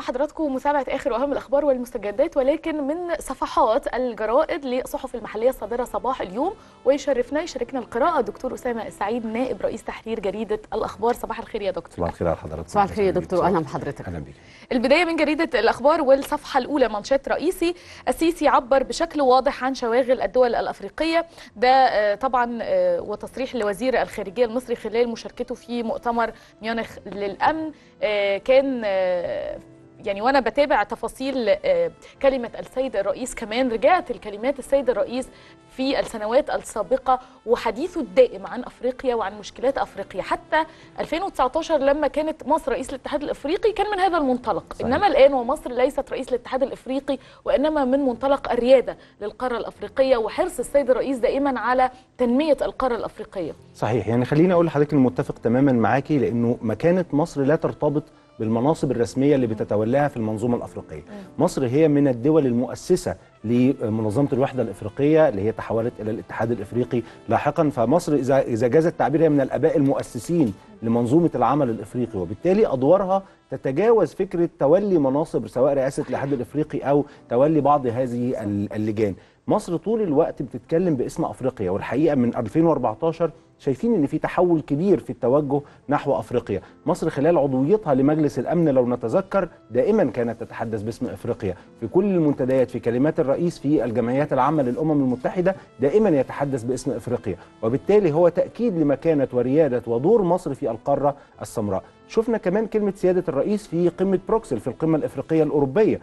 مع حضراتكم متابعة آخر وأهم الأخبار والمستجدات ولكن من صفحات الجرائد للصحف المحلية الصادرة صباح اليوم ويشرفنا يشاركنا القراءة الدكتور أسامة السعيد نائب رئيس تحرير جريدة الأخبار صباح الخير يا دكتور صباح الخير على حضرتك صباح الخير يا دكتور اهلا بحضرتك اهلا بيك البداية من جريدة الأخبار والصفحة الأولى منشات رئيسي السيسي عبر بشكل واضح عن شواغل الدول الأفريقية ده آه، طبعا آه، وتصريح لوزير الخارجية المصري خلال مشاركته في مؤتمر ميونخ للأمن آه، كان آه، يعني وانا بتابع تفاصيل آه، كلمه السيد الرئيس كمان رجعت الكلمات السيد الرئيس في السنوات السابقه وحديثه الدائم عن افريقيا وعن مشكلات افريقيا حتى 2019 لما كانت مصر رئيس الاتحاد الافريقي كان من هذا المنطلق صحيح. انما الان ومصر ليست رئيس الاتحاد الافريقي وانما من منطلق الرياده للقاره الافريقيه وحرص السيد الرئيس دائما على تنميه القاره الافريقيه صحيح يعني خليني اقول لحضرتك اني متفق تماما معاكي لانه مكانه مصر لا ترتبط بالمناصب الرسميه اللي بتتولاها في المنظومه الافريقيه. مصر هي من الدول المؤسسه لمنظمه الوحده الافريقيه اللي هي تحولت الى الاتحاد الافريقي لاحقا فمصر اذا اذا جاز التعبير هي من الاباء المؤسسين لمنظومه العمل الافريقي وبالتالي ادوارها تتجاوز فكره تولي مناصب سواء رئاسه الاتحاد الافريقي او تولي بعض هذه اللجان. مصر طول الوقت بتتكلم باسم افريقيا والحقيقه من 2014 شايفين ان في تحول كبير في التوجه نحو افريقيا، مصر خلال عضويتها لمجلس الامن لو نتذكر دائما كانت تتحدث باسم افريقيا، في كل المنتديات في كلمات الرئيس في الجمعيات العامه للامم المتحده دائما يتحدث باسم افريقيا، وبالتالي هو تاكيد لمكانه ورياده ودور مصر في القاره السمراء. شفنا كمان كلمة سيادة الرئيس في قمة بروكسل في القمة الإفريقية الأوروبية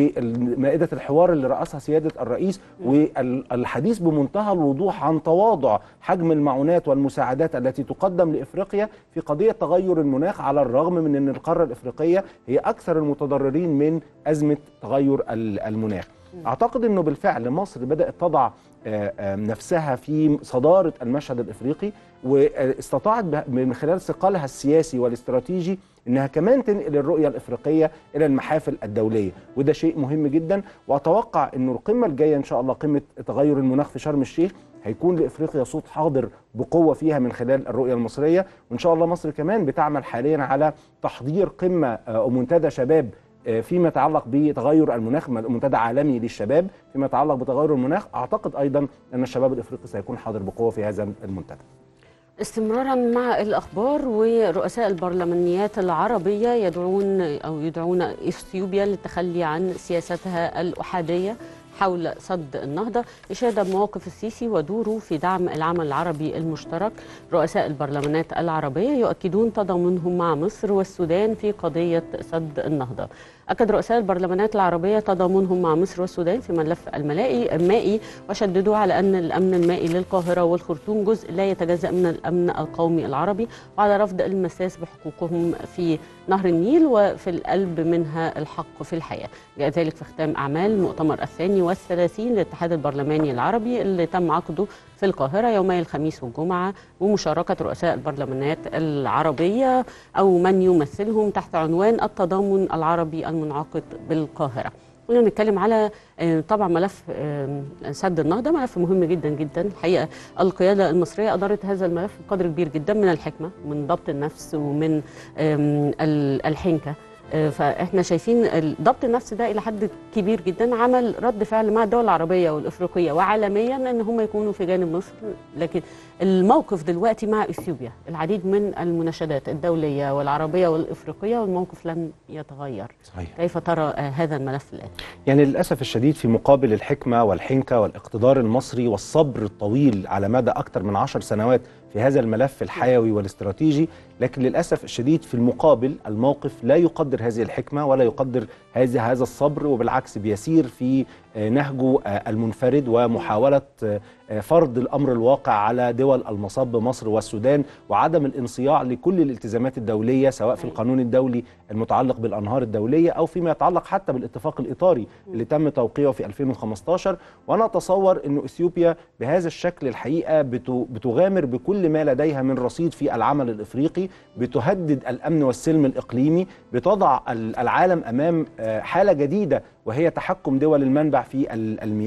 ومائدة الحوار اللي رأسها سيادة الرئيس والحديث بمنتهى الوضوح عن تواضع حجم المعونات والمساعدات التي تقدم لإفريقيا في قضية تغير المناخ على الرغم من أن القارة الإفريقية هي أكثر المتضررين من أزمة تغير المناخ أعتقد أنه بالفعل مصر بدأت تضع آه، آه، نفسها في صدارة المشهد الإفريقي واستطاعت به- من خلال ثقلها السياسي والاستراتيجي انها كمان تنقل الرؤيه الافريقيه الى المحافل الدوليه وده شيء مهم جدا واتوقع انه القمه الجايه ان شاء الله قمه تغير المناخ في شرم الشيخ هيكون لافريقيا صوت حاضر بقوه فيها من خلال الرؤيه المصريه وان شاء الله مصر كمان بتعمل حاليا على تحضير قمه آه، او منتدى شباب آه، فيما يتعلق بتغير المناخ منتدى عالمي للشباب فيما يتعلق بتغير المناخ اعتقد ايضا ان الشباب الافريقي سيكون حاضر بقوه في هذا المنتدى استمرارا مع الاخبار ورؤساء البرلمانيات العربيه يدعون او يدعون اثيوبيا للتخلي عن سياستها الاحاديه حول سد النهضة إشادة بمواقف السيسي ودوره في دعم العمل العربي المشترك رؤساء البرلمانات العربية يؤكدون تضامنهم مع مصر والسودان في قضية سد النهضة أكد رؤساء البرلمانات العربية تضامنهم مع مصر والسودان في ملف الملائي المائي وشددوا على أن الأمن المائي للقاهرة والخرطوم جزء لا يتجزأ من الأمن القومي العربي وعلى رفض المساس بحقوقهم في نهر النيل وفي القلب منها الحق في الحياة جاء ذلك في ختام أعمال المؤتمر الثاني والثلاثين للاتحاد البرلماني العربي اللي تم عقده في القاهرة يومي الخميس والجمعة ومشاركة رؤساء البرلمانات العربية أو من يمثلهم تحت عنوان التضامن العربي المنعقد بالقاهرة كنا بنتكلم على آه، طبعا ملف آه، سد النهضه ملف مهم جدا جدا الحقيقه القياده المصريه ادارت هذا الملف بقدر كبير جدا من الحكمه من ضبط النفس ومن آم، ال- الحنكه آه، فاحنا شايفين ال- ضبط النفس ده الى حد كبير جدا عمل رد فعل مع الدول العربيه والافريقيه وعالميا ان هم يكونوا في جانب مصر لكن الموقف دلوقتي مع اثيوبيا العديد من المناشدات الدوليه والعربيه والافريقيه والموقف لم يتغير صحيح كيف ترى آه، هذا الملف الان يعني للأسف الشديد في مقابل الحكمة والحنكة والاقتدار المصري والصبر الطويل على مدى أكثر من عشر سنوات في هذا الملف الحيوي والاستراتيجي لكن للأسف الشديد في المقابل الموقف لا يقدر هذه الحكمة ولا يقدر هذا هذا الصبر وبالعكس بيسير في آه، نهجه آه، المنفرد ومحاولة آه، آه، فرض الأمر الواقع على دول المصب مصر والسودان وعدم الانصياع لكل الالتزامات الدولية سواء في القانون الدولي المتعلق بالأنهار الدولية أو فيما يتعلق حتى بالاتفاق الإطاري اللي تم توقيعه في 2015 وأنا أتصور أن إثيوبيا بهذا الشكل الحقيقة بت- بتغامر بكل ما لديها من رصيد في العمل الإفريقي بتهدد الأمن والسلم الإقليمي بتضع ال- العالم أمام آه، حالة جديدة وهي تحكم دول المنبع في ال- المياه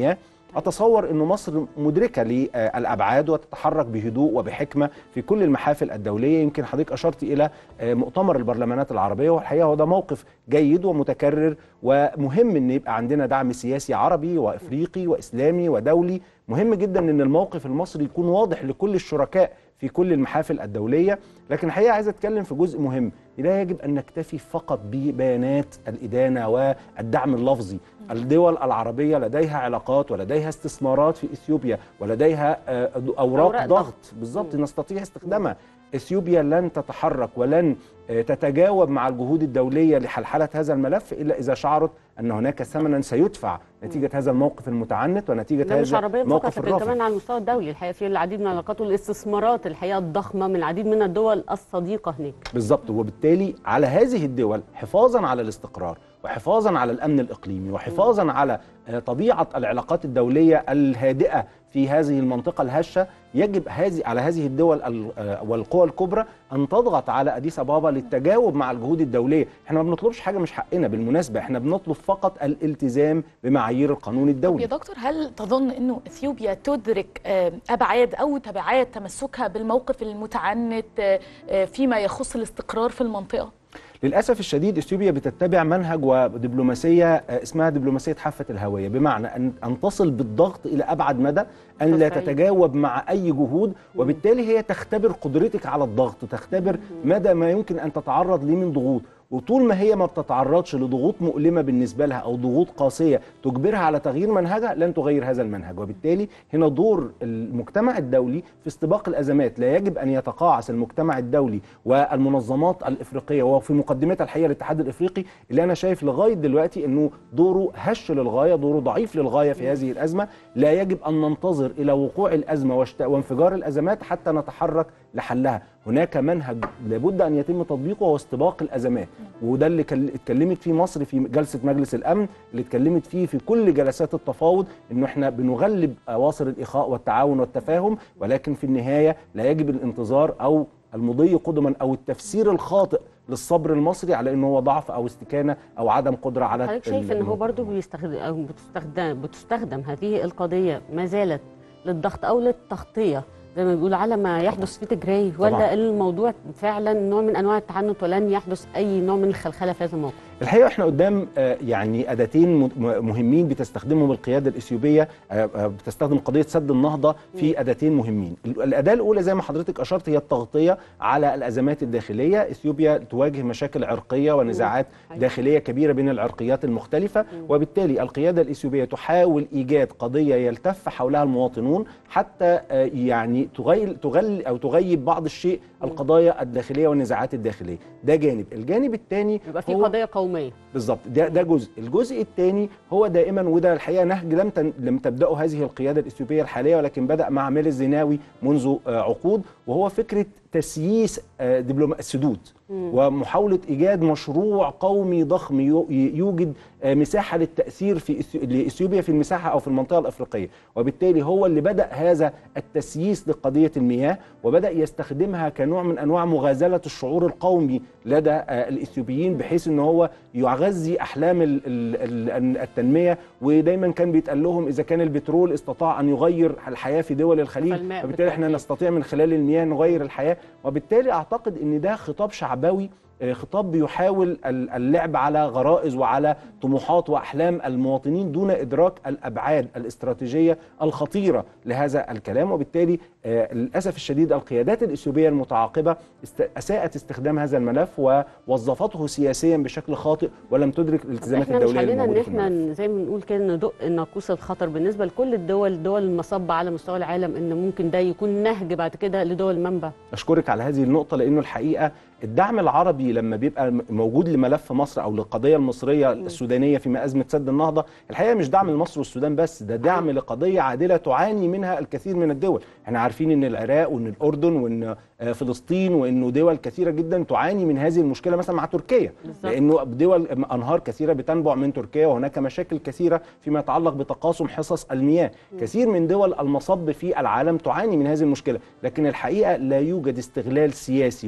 اتصور انه مصر مدركه للابعاد وتتحرك بهدوء وبحكمه في كل المحافل الدوليه يمكن حضرتك اشرت الى آه، مؤتمر البرلمانات العربيه والحقيقه هو ده موقف جيد ومتكرر ومهم ان يبقى عندنا دعم سياسي عربي وافريقي واسلامي ودولي مهم جدا ان الموقف المصري يكون واضح لكل الشركاء في كل المحافل الدوليه لكن الحقيقه عايز اتكلم في جزء مهم لا يجب ان نكتفي فقط ببيانات الادانه والدعم اللفظي الدول العربيه لديها علاقات ولديها استثمارات في اثيوبيا ولديها آه، اوراق أوراق ضغط بالظبط نستطيع استخدامها اثيوبيا لن تتحرك ولن آه، تتجاوب مع الجهود الدوليه لحلحله هذا الملف الا اذا شعرت ان هناك ثمنا سيدفع نتيجه هذا الموقف المتعنت ونتيجه ده مش هذا عربيا فقط الموقف لكن الرافض كمان على المستوى الدولي الحقيقه في العديد من العلاقات والاستثمارات الحقيقه الضخمه من العديد من الدول الصديقه هناك بالظبط وبالتالي على هذه الدول حفاظا على الاستقرار وحفاظا على الامن الاقليمي وحفاظا على آه، طبيعه العلاقات الدوليه الهادئه في هذه المنطقه الهشه يجب هذه على هذه الدول ال- آه، والقوى الكبرى ان تضغط على اديس ابابا للتجاوب مع الجهود الدوليه، احنا ما بنطلبش حاجه مش حقنا بالمناسبه، احنا بنطلب فقط الالتزام بمعايير القانون طب يا الدولي. دكتور هل تظن انه اثيوبيا تدرك آه، ابعاد او تبعات تمسكها بالموقف المتعنت آه، آه، فيما يخص الاستقرار في المنطقه؟ للاسف الشديد اثيوبيا بتتبع منهج ودبلوماسيه آه، اسمها دبلوماسيه حافه الهويه بمعنى ان ان تصل بالضغط الى ابعد مدى ان لا تصعيد. تتجاوب مع اي جهود وبالتالي هي تختبر قدرتك على الضغط تختبر مدى ما يمكن ان تتعرض ليه من ضغوط وطول ما هي ما بتتعرضش لضغوط مؤلمه بالنسبه لها او ضغوط قاسيه تجبرها على تغيير منهجها لن تغير هذا المنهج وبالتالي هنا دور المجتمع الدولي في استباق الازمات لا يجب ان يتقاعس المجتمع الدولي والمنظمات الافريقيه وفي مقدمتها الحقيقه الاتحاد الافريقي اللي انا شايف لغايه دلوقتي انه دوره هش للغايه دوره ضعيف للغايه في هذه الازمه لا يجب ان ننتظر الى وقوع الازمه واشت- وانفجار الازمات حتى نتحرك لحلها هناك منهج لابد ان يتم تطبيقه وهو استباق الازمات وده اللي كل- اتكلمت فيه مصر في جلسه مجلس الامن اللي اتكلمت فيه في كل جلسات التفاوض انه احنا بنغلب اواصر الاخاء والتعاون والتفاهم ولكن في النهايه لا يجب الانتظار او المضي قدما او التفسير الخاطئ للصبر المصري على انه هو ضعف او استكانه او عدم قدره على حضرتك شايف ان هو الموقف. برضو بيستخدم او بتستخدم بتستخدم هذه القضيه ما زالت للضغط او للتغطيه زي ما بيقولوا على ما يحدث في تجري طبعاً. ولا الموضوع فعلا نوع من انواع التعنت ولن يحدث اي نوع من الخلخله في هذا الموقف الحقيقه احنا قدام آه، يعني اداتين م- م- مهمين بتستخدمهم القياده الاثيوبيه آه، آه، بتستخدم قضيه سد النهضه في اداتين مهمين ال- الاداه الاولى زي ما حضرتك اشرت هي التغطيه على الازمات الداخليه اثيوبيا تواجه مشاكل عرقيه ونزاعات حقيقي. داخليه كبيره بين العرقيات المختلفه وبالتالي القياده الاثيوبيه تحاول ايجاد قضيه يلتف حولها المواطنون حتى آه، يعني تغيل تغل او تغيب بعض الشيء القضايا الداخليه والنزاعات الداخليه ده جانب الجانب الثاني يبقى في قضيه قوميه بالظبط ده ده جزء الجزء الثاني هو دائما وده الحقيقه نهج لم تن لم تبداه هذه القياده الاثيوبيه الحاليه ولكن بدا مع ميل الزناوي منذ آه، عقود وهو فكره تسييس آه، دبلوم السدود ومحاوله ايجاد مشروع قومي ضخم يو- يوجد آه، مساحه للتاثير في إثيو- لاثيوبيا في المساحه او في المنطقه الافريقيه وبالتالي هو اللي بدا هذا التسييس لقضيه المياه وبدا يستخدمها كنوع من انواع مغازله الشعور القومي لدى آه، الاثيوبيين بحيث ان هو يغذي احلام ال- ال- ال- التنميه ودايما كان بيتقال لهم اذا كان البترول استطاع ان يغير الحياه في دول الخليج فالماء وبالتالي احنا بالتأكيد. نستطيع من خلال المياه نغير الحياه وبالتالي اعتقد ان ده خطاب شعبوي آه، خطاب بيحاول ال- اللعب على غرائز وعلى طموحات واحلام المواطنين دون ادراك الابعاد الاستراتيجيه الخطيره لهذا الكلام وبالتالي آه، للاسف الشديد القيادات الاثيوبيه المتعاقبه است- اساءت استخدام هذا الملف ووظفته سياسيا بشكل خاطئ ولم تدرك الالتزامات احنا مش الدوليه حلينا ان الموجوده في الملف. احنا زي ما بنقول كده ندق ناقوس الخطر بالنسبه لكل الدول دول المصب على مستوى العالم ان ممكن ده يكون نهج بعد كده لدول المنبع اشكرك على هذه النقطه لانه الحقيقه الدعم العربي لما بيبقى م- موجود لملف مصر او للقضيه المصريه السودانيه فيما ازمه سد النهضه الحقيقه مش دعم لمصر والسودان بس ده دعم لقضيه عادله تعاني منها الكثير من الدول احنا عارفين ان العراق وان الاردن وان آه، فلسطين وانه دول كثيره جدا تعاني من هذه المشكله مثلا مع تركيا بالظبط. لانه دول انهار كثيره بتنبع من تركيا وهناك مشاكل كثيره فيما يتعلق بتقاسم حصص المياه كثير من دول المصب في العالم تعاني من هذه المشكله لكن الحقيقه لا يوجد استغلال سياسي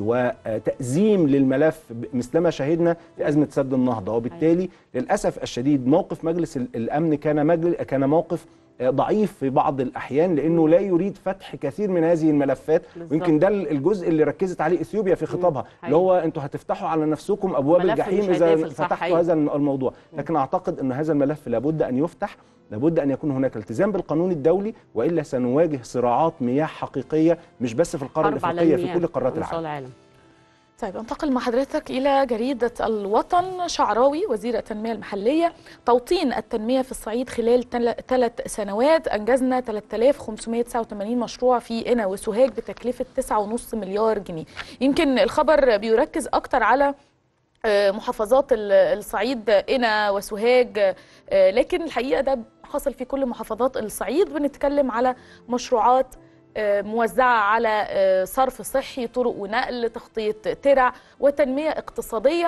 وتأزيم للملف مثلما شهدنا في ازمه سد النهضه وبالتالي للاسف الشديد موقف مجلس ال- الامن كان مجل كان موقف آه، ضعيف في بعض الاحيان لانه لا يريد فتح كثير من هذه الملفات بالظبط. ويمكن ده الجزء اللي ركزت عليه اثيوبيا في خطابها اللي هو انتوا هتفتحوا على نفسكم ابواب ملف الجحيم مش اذا هيتقفل، صح، فتحتوا حقيقي. هذا الموضوع لكن اعتقد ان هذا الملف لابد ان يفتح لابد ان يكون هناك التزام بالقانون الدولي والا سنواجه صراعات مياه حقيقيه مش بس في القاره حرب على الافريقيه في المياه كل قارات على مستوى العالم العالم طيب انتقل مع حضرتك إلى جريدة الوطن شعراوي وزير التنمية المحلية توطين التنمية في الصعيد خلال ثلاث سنوات أنجزنا 3589 مشروع في قنا وسوهاج بتكلفة 9.5 مليار جنيه يمكن الخبر بيركز أكتر على آه، محافظات ال- الصعيد قنا وسوهاج آه، لكن الحقيقة ده حصل في كل محافظات الصعيد بنتكلم على مشروعات آه، موزعة على آه، صرف صحي طرق ونقل تخطيط ترع وتنمية اقتصادية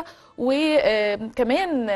وكمان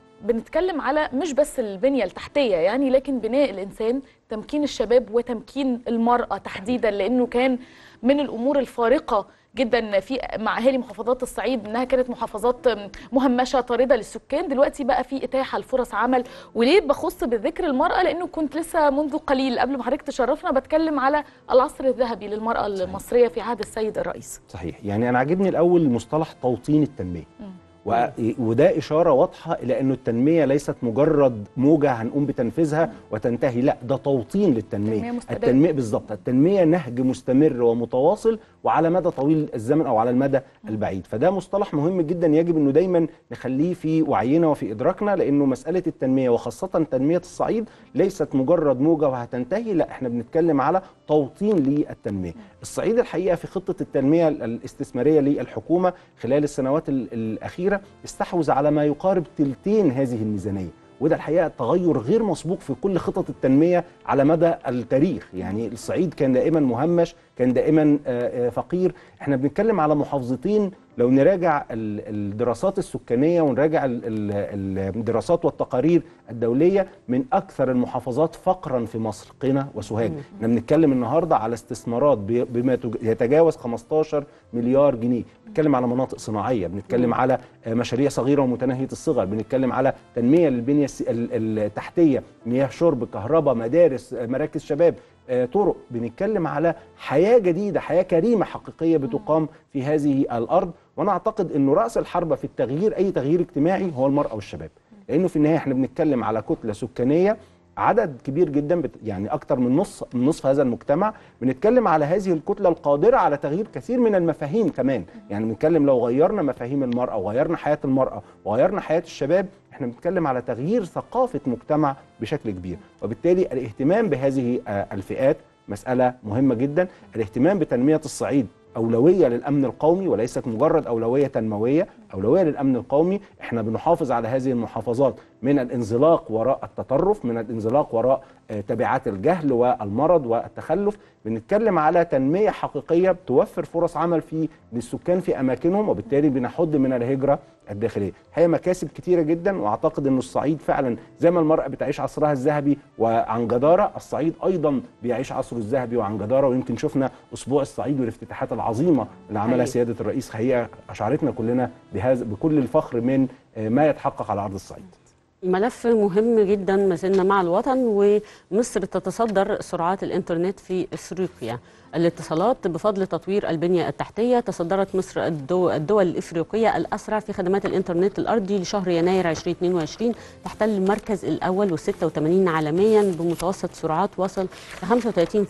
بنتكلم على مش بس البنية التحتية يعني لكن بناء الإنسان تمكين الشباب وتمكين المرأة تحديدا لأنه كان من الأمور الفارقة جدا في مع اهالي محافظات الصعيد انها كانت محافظات مهمشه طارده للسكان دلوقتي بقى في اتاحه لفرص عمل وليه بخص بذكر المراه لانه كنت لسه منذ قليل قبل ما حضرتك تشرفنا بتكلم على العصر الذهبي للمراه المصريه في عهد السيد الرئيس صحيح يعني انا عاجبني الاول مصطلح توطين التنميه و... وده اشاره واضحه الى انه التنميه ليست مجرد موجه هنقوم بتنفيذها وتنتهي لا ده توطين للتنميه تنمية مستدامة. التنميه بالظبط التنميه نهج مستمر ومتواصل وعلى مدى طويل الزمن او على المدى البعيد فده مصطلح مهم جدا يجب انه دايما نخليه في وعينا وفي ادراكنا لانه مساله التنميه وخاصه تنميه الصعيد ليست مجرد موجه وهتنتهي لا احنا بنتكلم على توطين للتنميه الصعيد الحقيقه في خطه التنميه الاستثماريه للحكومه خلال السنوات ال- الاخيره استحوذ على ما يقارب تلتين هذه الميزانيه وده الحقيقه تغير غير مسبوق في كل خطط التنميه على مدى التاريخ يعني الصعيد كان دائما مهمش كان دائما آه، آه، فقير احنا بنتكلم على محافظتين لو نراجع ال- الدراسات السكانيه ونراجع ال- ال- الدراسات والتقارير الدوليه من اكثر المحافظات فقرا في مصر قنا وسوهاج احنا بنتكلم النهارده على استثمارات ب- بما تج- يتجاوز 15 مليار جنيه بنتكلم على مناطق صناعيه بنتكلم على آه، مشاريع صغيره ومتناهيه الصغر بنتكلم على تنميه للبنيه الس- ال- التحتيه مياه شرب كهرباء مدارس آه، مراكز شباب آه، طرق بنتكلم على حياه جديده حياه كريمه حقيقيه بتقام في هذه الارض وانا اعتقد انه راس الحربه في التغيير اي تغيير اجتماعي هو المراه والشباب لانه في النهايه احنا بنتكلم على كتله سكانيه عدد كبير جدا بت يعني اكتر من نص من نصف هذا المجتمع بنتكلم على هذه الكتله القادره على تغيير كثير من المفاهيم كمان يعني بنتكلم لو غيرنا مفاهيم المراه وغيرنا حياه المراه وغيرنا حياه الشباب احنا بنتكلم على تغيير ثقافه مجتمع بشكل كبير وبالتالي الاهتمام بهذه آه، الفئات مساله مهمه جدا الاهتمام بتنميه الصعيد أولوية للأمن القومي وليست مجرد أولوية تنموية أولوية للأمن القومي إحنا بنحافظ على هذه المحافظات من الانزلاق وراء التطرف من الانزلاق وراء آه، تبعات الجهل والمرض والتخلف بنتكلم على تنمية حقيقية توفر فرص عمل في للسكان في أماكنهم وبالتالي بنحد من الهجرة الداخلية هي مكاسب كتيرة جدا وأعتقد أن الصعيد فعلا زي ما المرأة بتعيش عصرها الذهبي وعن جدارة الصعيد أيضا بيعيش عصره الذهبي وعن جدارة ويمكن شفنا أسبوع الصعيد والافتتاحات العظيمة اللي عملها حقيقي. سيادة الرئيس حقيقة أشعرتنا كلنا بهذا بكل الفخر من آه، ما يتحقق على أرض الصعيد ملف مهم جدا ما زلنا مع الوطن ومصر تتصدر سرعات الانترنت في افريقيا الاتصالات بفضل تطوير البنيه التحتيه تصدرت مصر الدول, الدول الافريقيه الاسرع في خدمات الانترنت الارضي لشهر يناير 2022 تحتل المركز الاول وال86 عالميا بمتوسط سرعات وصل ل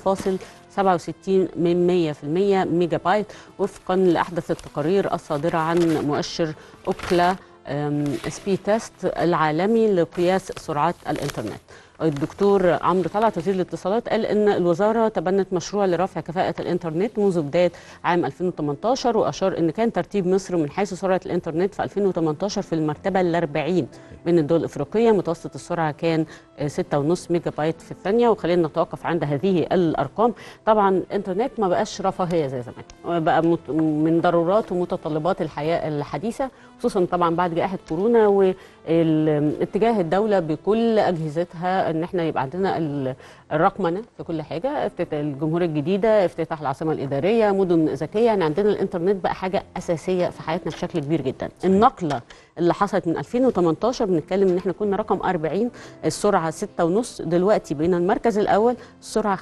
35.67 من 100% ميجا بايت وفقا لاحدث التقارير الصادره عن مؤشر اوكلا أم، سبي تيست العالمي لقياس سرعات الانترنت الدكتور عمرو طلعت وزير الاتصالات قال ان الوزاره تبنت مشروع لرفع كفاءه الانترنت منذ بدايه عام 2018 واشار ان كان ترتيب مصر من حيث سرعه الانترنت في 2018 في المرتبه ال 40 من الدول الافريقيه متوسط السرعه كان آه، 6.5 ميجا بايت في الثانيه وخلينا نتوقف عند هذه الارقام طبعا الانترنت ما بقاش رفاهيه زي زمان بقى مت- من ضرورات ومتطلبات الحياه الحديثه خصوصا طبعا بعد جائحه كورونا واتجاه الدوله بكل اجهزتها ان احنا يبقى عندنا ال- الرقمنه في كل حاجه افتتاح الجمهوريه الجديده افتتاح العاصمه الاداريه مدن ذكيه يعني عندنا الانترنت بقى حاجه اساسيه في حياتنا بشكل كبير جدا النقله اللي حصلت من 2018 بنتكلم ان احنا كنا رقم 40 السرعه 6.5 دلوقتي بقينا المركز الاول السرعه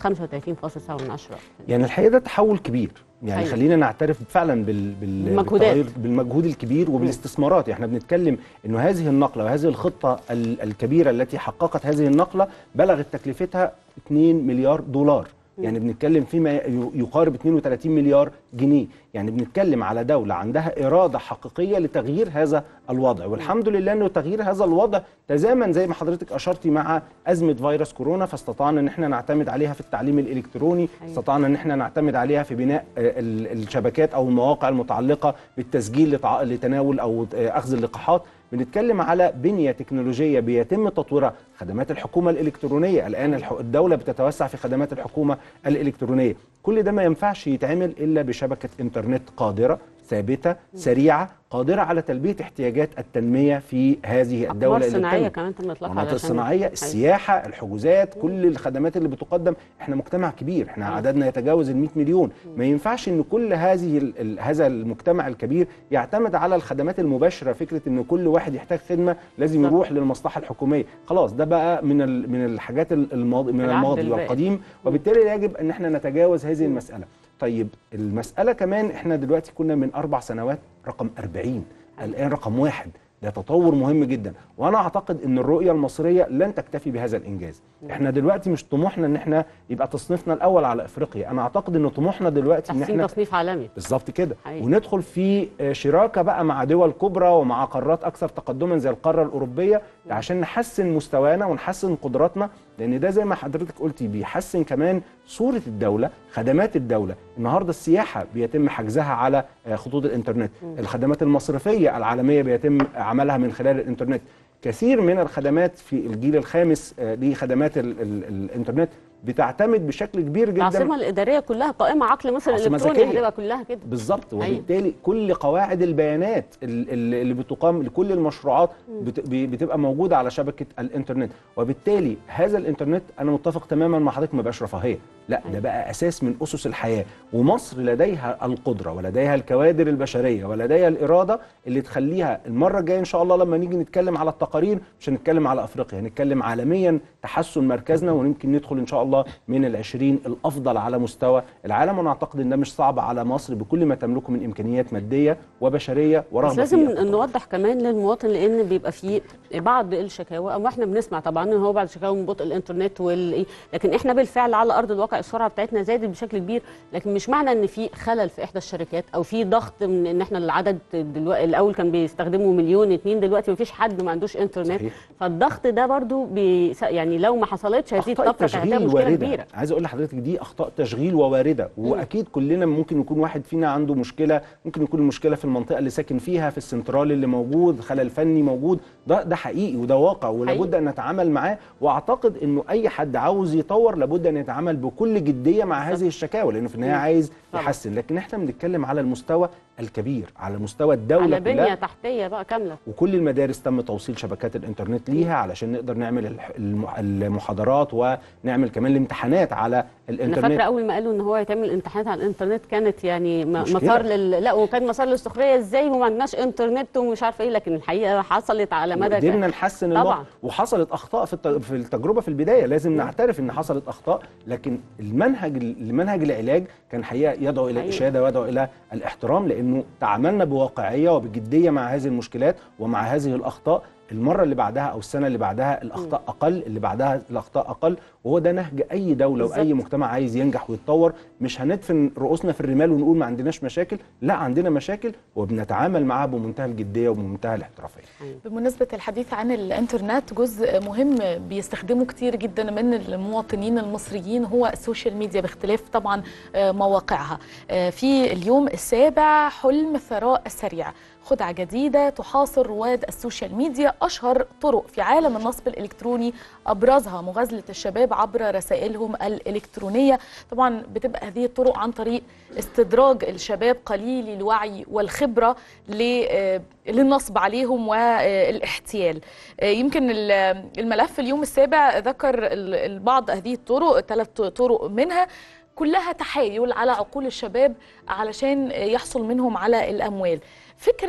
35.7 يعني الحقيقه ده تحول كبير يعني أيوة. خلينا نعترف فعلا بال... بال... بالمجهودات. بالتغير- بالمجهود الكبير وبالاستثمارات احنا بنتكلم انه هذه النقله وهذه الخطه ال- الكبيره التي حققت هذه النقله بلغت تكلفتها 2 مليار دولار يعني بنتكلم فيما ي- يقارب 32 مليار جنيه يعني بنتكلم على دولة عندها إرادة حقيقية لتغيير هذا الوضع والحمد لله أنه تغيير هذا الوضع تزامن زي ما حضرتك أشرتي مع أزمة فيروس كورونا فاستطعنا أن احنا نعتمد عليها في التعليم الإلكتروني أيوة. استطعنا أن احنا نعتمد عليها في بناء آه، ال- الشبكات أو المواقع المتعلقة بالتسجيل لتع- لتناول أو آه، أخذ اللقاحات بنتكلم على بنية تكنولوجية بيتم تطويرها خدمات الحكومة الإلكترونية الآن الح- الدولة بتتوسع في خدمات الحكومة الإلكترونية كل ده ما ينفعش يتعمل إلا بشبكة إنترنت قادرة ثابتة سريعة قادرة على تلبية احتياجات التنمية في هذه الدولة اقمار اللي صناعيه بتنمو. كمان تم اطلاقها المناطق علشان- الصناعيه أيوة. السياحه الحجوزات كل الخدمات اللي بتقدم احنا مجتمع كبير احنا عددنا يتجاوز ال 100 مليون ما ينفعش ان كل هذه ال- ال- هذا المجتمع الكبير يعتمد على الخدمات المباشره فكره ان كل واحد يحتاج خدمه لازم بالظبط. يروح للمصلحه الحكوميه خلاص ده بقى من ال- من الحاجات ال- الماضي من العهد الماضي البائد. والقديم وبالتالي يجب ان احنا نتجاوز هذه المساله طيب المساله كمان احنا دلوقتي كنا من اربع سنوات رقم 40 الان رقم واحد ده تطور مهم جدا وانا اعتقد ان الرؤيه المصريه لن تكتفي بهذا الانجاز احنا دلوقتي مش طموحنا ان احنا يبقى تصنيفنا الاول على افريقيا انا اعتقد ان طموحنا دلوقتي ان تحسين احنا تصنيف عالمي بالظبط كده حقيقي. وندخل في آه، شراكه بقى مع دول كبرى ومع قارات اكثر تقدما زي القاره الاوروبيه عشان نحسن مستوانا ونحسن قدراتنا لان ده زي ما حضرتك قلتي بيحسن كمان صوره الدوله خدمات الدوله النهارده السياحه بيتم حجزها على آه، خطوط الانترنت الخدمات المصرفيه العالميه بيتم عملها من خلال الانترنت كثير من الخدمات في الجيل الخامس آه، لخدمات ال- ال- الانترنت بتعتمد بشكل كبير جدا العاصمه الاداريه كلها قائمه عقل مصر عاصمة الالكتروني ذكية. هتبقى كلها كده بالظبط أيوة. وبالتالي كل قواعد البيانات ال- ال- اللي بتقام لكل المشروعات بت- ب- بتبقى موجوده على شبكه الانترنت وبالتالي هذا الانترنت انا متفق تماما مع حضرتك ما بقاش رفاهيه لا ده بقى اساس من اسس الحياه ومصر لديها القدره ولديها الكوادر البشريه ولديها الاراده اللي تخليها المره الجايه ان شاء الله لما نيجي نتكلم على التقارير مش هنتكلم على افريقيا هنتكلم عالميا تحسن مركزنا ويمكن ندخل ان شاء الله من العشرين الافضل على مستوى العالم وانا اعتقد ان ده مش صعب على مصر بكل ما تملكه من امكانيات ماديه وبشريه ورغبه بس لازم في التطور. نوضح كمان للمواطن لان بيبقى فيه بعض الشكاوى او احنا بنسمع طبعا ان هو بعض الشكاوى من بطء الانترنت وال لكن احنا بالفعل على ارض الواقع السرعه بتاعتنا زادت بشكل كبير لكن مش معنى ان في خلل في احدى الشركات او في ضغط من ان احنا العدد دلوقتي الاول كان بيستخدموا مليون اتنين دلوقتي مفيش حد ما عندوش انترنت صحيح. فالضغط ده برضو بي يعني لو ما حصلتش هذه اخطاء الطفره هتبقى تشغيل مشكله وارده كبيره عايز اقول لحضرتك دي اخطاء تشغيل ووارده واكيد كلنا ممكن يكون واحد فينا عنده مشكله ممكن يكون المشكله في المنطقه اللي ساكن فيها في السنترال اللي موجود خلل فني موجود ده ده حقيقي وده واقع ولابد ان نتعامل معاه واعتقد انه اي حد عاوز يطور لابد ان يتعامل بكل جديه مع هذه الشكاوى لانه في النهايه مم. عايز طبعا. يحسن لكن احنا بنتكلم على المستوى الكبير على مستوى الدوله على كلها بنيه تحتيه بقى كامله وكل المدارس تم توصيل شبكات الانترنت ليها علشان نقدر نعمل الح- الم- المحاضرات ونعمل كمان الامتحانات على انا الانترنت فاكره اول ما قالوا ان هو يتعمل امتحانات على الانترنت كانت يعني م- مشكلة. مسار لل... لا وكان مسار للسخريه ازاي وما عندناش انترنت ومش عارفه ايه لكن الحقيقه حصلت على مدى قدرنا نحسن طبعاً. الوضع وحصلت اخطاء في الت- في التجربه في البدايه لازم نعترف ان حصلت اخطاء لكن المنهج المنهج العلاج كان حقيقه يدعو الى حقيقي. الاشاده ويدعو الى الاحترام لانه تعاملنا بواقعيه وبجديه مع هذه المشكلات ومع هذه الاخطاء المره اللي بعدها او السنه اللي بعدها الاخطاء اقل اللي بعدها الاخطاء اقل وهو ده نهج اي دوله واي بالظبط. مجتمع عايز ينجح ويتطور مش هندفن رؤوسنا في الرمال ونقول ما عندناش مشاكل لا عندنا مشاكل وبنتعامل معاها بمنتهى الجديه وبمنتهى الاحترافيه بمناسبة الحديث عن الانترنت جزء مهم بيستخدمه كتير جدا من المواطنين المصريين هو السوشيال ميديا باختلاف طبعا آه، مواقعها آه، في اليوم السابع حلم الثراء السريع خدعة جديدة تحاصر رواد السوشيال ميديا أشهر طرق في عالم النصب الإلكتروني أبرزها مغازلة الشباب عبر رسائلهم الإلكترونية طبعا بتبقى هذه الطرق عن طريق استدراج الشباب قليلي الوعي والخبرة ل- آه، للنصب عليهم والاحتيال آه، يمكن ال- الملف اليوم السابع ذكر ال- البعض هذه الطرق ثلاث طرق منها كلها تحايل على عقول الشباب علشان يحصل منهم على الأموال فكرة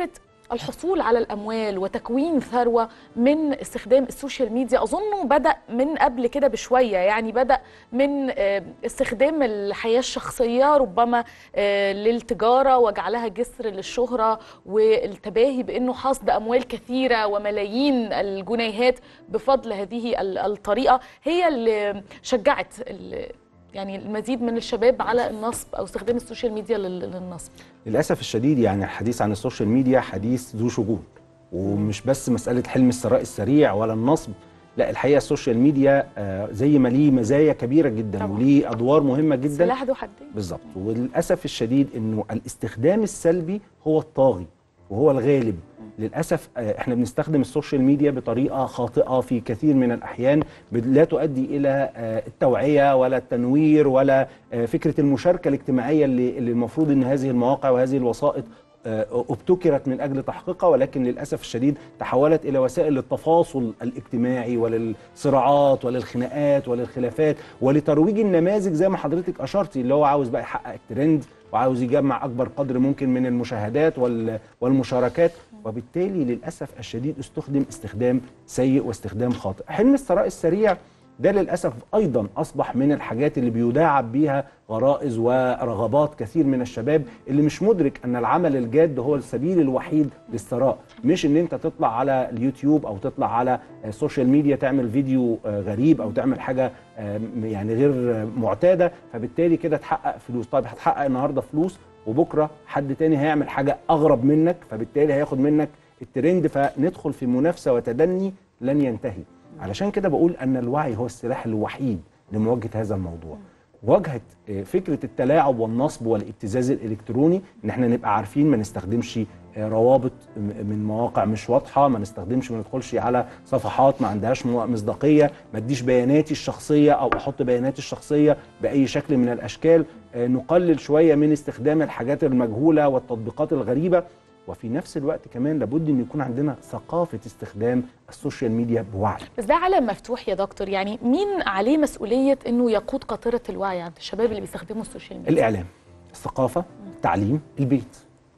الحصول على الاموال وتكوين ثروه من استخدام السوشيال ميديا اظنه بدا من قبل كده بشويه يعني بدا من آه، استخدام الحياه الشخصيه ربما آه، للتجاره وجعلها جسر للشهره والتباهي بانه حصد اموال كثيره وملايين الجنيهات بفضل هذه ال- الطريقه هي اللي شجعت ال- يعني المزيد من الشباب على النصب او استخدام السوشيال ميديا لل- للنصب للاسف الشديد يعني الحديث عن السوشيال ميديا حديث ذو شجون ومش بس مساله حلم الثراء السريع ولا النصب لا الحقيقه السوشيال ميديا آه، زي ما ليه مزايا كبيره جدا طبعاً. وليه ادوار مهمه جدا سلاح ذو حدين بالظبط وللاسف الشديد انه الاستخدام السلبي هو الطاغي وهو الغالب للاسف آه، احنا بنستخدم السوشيال ميديا بطريقه خاطئه في كثير من الاحيان بد- لا تؤدي الى آه، التوعيه ولا التنوير ولا آه، فكره المشاركه الاجتماعيه اللي اللي المفروض ان هذه المواقع وهذه الوسائط آه، ابتكرت من اجل تحقيقها ولكن للاسف الشديد تحولت الى وسائل للتفاصل الاجتماعي وللصراعات وللخناقات وللخلافات ولترويج النماذج زي ما حضرتك اشرتي اللي هو عاوز بقى يحقق الترند وعاوز يجمع اكبر قدر ممكن من المشاهدات وال- والمشاركات وبالتالي للاسف الشديد استخدم استخدام سيء واستخدام خاطئ حلم الثراء السريع ده للاسف ايضا اصبح من الحاجات اللي بيداعب بيها غرائز ورغبات كثير من الشباب اللي مش مدرك ان العمل الجاد هو السبيل الوحيد للثراء مش ان انت تطلع على اليوتيوب او تطلع على السوشيال ميديا تعمل فيديو آه، غريب او تعمل حاجه آه، يعني غير آه، معتاده فبالتالي كده تحقق فلوس طيب هتحقق النهارده فلوس وبكره حد تاني هيعمل حاجه اغرب منك فبالتالي هياخد منك الترند فندخل في منافسه وتدني لن ينتهي علشان كده بقول ان الوعي هو السلاح الوحيد لمواجهه هذا الموضوع واجهه آه، فكره التلاعب والنصب والابتزاز الالكتروني ان احنا نبقى عارفين ما نستخدمش آه، روابط م- من مواقع مش واضحه ما نستخدمش ما ندخلش على صفحات ما عندهاش مو- مصداقيه ما اديش بياناتي الشخصيه او احط بياناتي الشخصيه باي شكل من الاشكال آه، نقلل شويه من استخدام الحاجات المجهوله والتطبيقات الغريبه وفي نفس الوقت كمان لابد ان يكون عندنا ثقافه استخدام السوشيال ميديا بوعي بس ده عالم مفتوح يا دكتور يعني مين عليه مسؤوليه انه يقود قاطره الوعي عند الشباب اللي بيستخدموا السوشيال ميديا الاعلام الثقافه التعليم البيت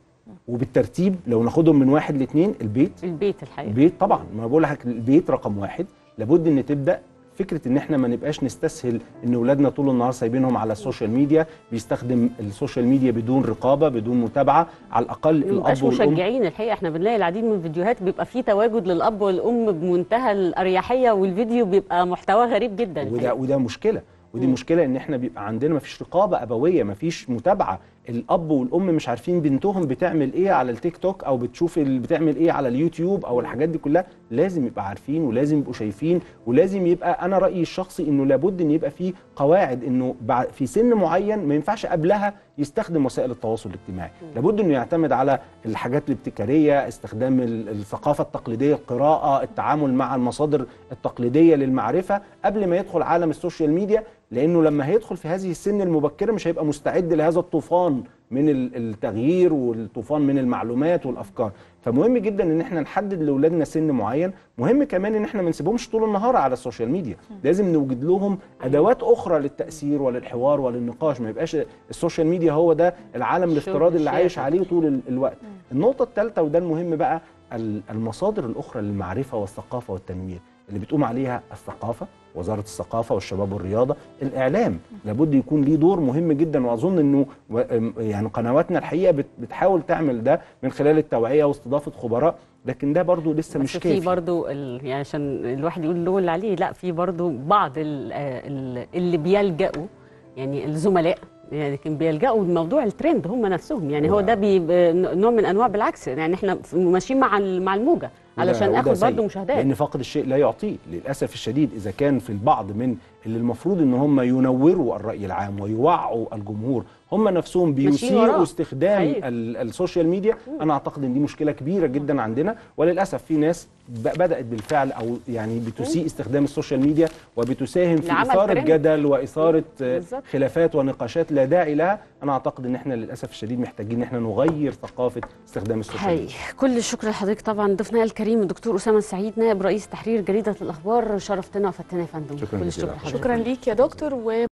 وبالترتيب لو ناخدهم من واحد لاثنين البيت البيت الحقيقه البيت طبعا ما بقول لك البيت رقم واحد لابد ان تبدا فكره ان احنا ما نبقاش نستسهل ان اولادنا طول النهار سايبينهم على السوشيال ميديا بيستخدم السوشيال ميديا بدون رقابه بدون متابعه على الاقل مبقاش الاب والام مشجعين الحقيقه احنا بنلاقي العديد من الفيديوهات بيبقى فيه تواجد للاب والام بمنتهى الاريحيه والفيديو بيبقى محتواه غريب جدا وده الحقيقة. وده مشكله ودي مم. مشكله ان احنا بيبقى عندنا مفيش رقابه ابويه مفيش متابعه الاب والام مش عارفين بنتهم بتعمل ايه على التيك توك او بتشوف اللي بتعمل ايه على اليوتيوب او الحاجات دي كلها لازم يبقى عارفين ولازم يبقوا شايفين ولازم يبقى انا رايي الشخصي انه لابد ان يبقى في قواعد انه بعد في سن معين ما ينفعش قبلها يستخدم وسائل التواصل الاجتماعي لابد انه يعتمد على الحاجات الابتكاريه استخدام ال- الثقافه التقليديه القراءه التعامل مع المصادر التقليديه للمعرفه قبل ما يدخل عالم السوشيال ميديا لانه لما هيدخل في هذه السن المبكره مش هيبقى مستعد لهذا الطوفان من ال- التغيير والطوفان من المعلومات والافكار فمهم جدا ان احنا نحدد لاولادنا سن معين مهم كمان ان احنا ما نسيبهمش طول النهار على السوشيال ميديا لازم نوجد لهم ادوات اخرى للتاثير وللحوار وللنقاش ما يبقاش السوشيال ميديا هو ده العالم الشغل الافتراضي اللي عايش الشاغل. عليه طول ال- الوقت النقطه الثالثه وده المهم بقى ال- المصادر الاخرى للمعرفه والثقافه والتنوير اللي بتقوم عليها الثقافه وزاره الثقافه والشباب والرياضه الاعلام لابد يكون ليه دور مهم جدا واظن انه و- أم- يعني قنواتنا الحقيقه بت- بتحاول تعمل ده من خلال التوعيه واستضافه خبراء لكن ده برضو لسه بس مش في كافي برضو ال... يعني عشان الواحد يقول له اللي عليه لا في برضو بعض ال... ال... اللي بيلجأوا يعني الزملاء يعني كان بيلجأوا لموضوع الترند هم نفسهم يعني هو ده بي... نوع من انواع بالعكس يعني احنا ماشيين مع ال- مع الموجه وده- علشان وده اخد سيء. برضو مشاهدات لان فقد الشيء لا يعطيه للاسف الشديد اذا كان في البعض من اللي المفروض ان هم ينوروا الراي العام ويوعوا الجمهور هم نفسهم ماشيين وراه. بيسيئوا استخدام حقيقي. ال- السوشيال ميديا انا اعتقد ان دي مشكله كبيره جدا عندنا وللاسف في ناس ب- بدات بالفعل او يعني بتسيء استخدام السوشيال ميديا وبتساهم في لعمل اثاره ترند. جدل واثاره آه، بالظبط. خلافات ونقاشات لا داعي لها انا اعتقد ان احنا للاسف الشديد محتاجين ان احنا نغير ثقافه استخدام السوشيال حقيقي ميديا كل الشكر لحضرتك طبعا ضيفنا الكريم الدكتور اسامه السعيد نائب رئيس تحرير جريده الاخبار شرفتنا وفتنا يا فندم شكراً كل جزيلا. الشكر لحضرتك شكرا ليك يا دكتور و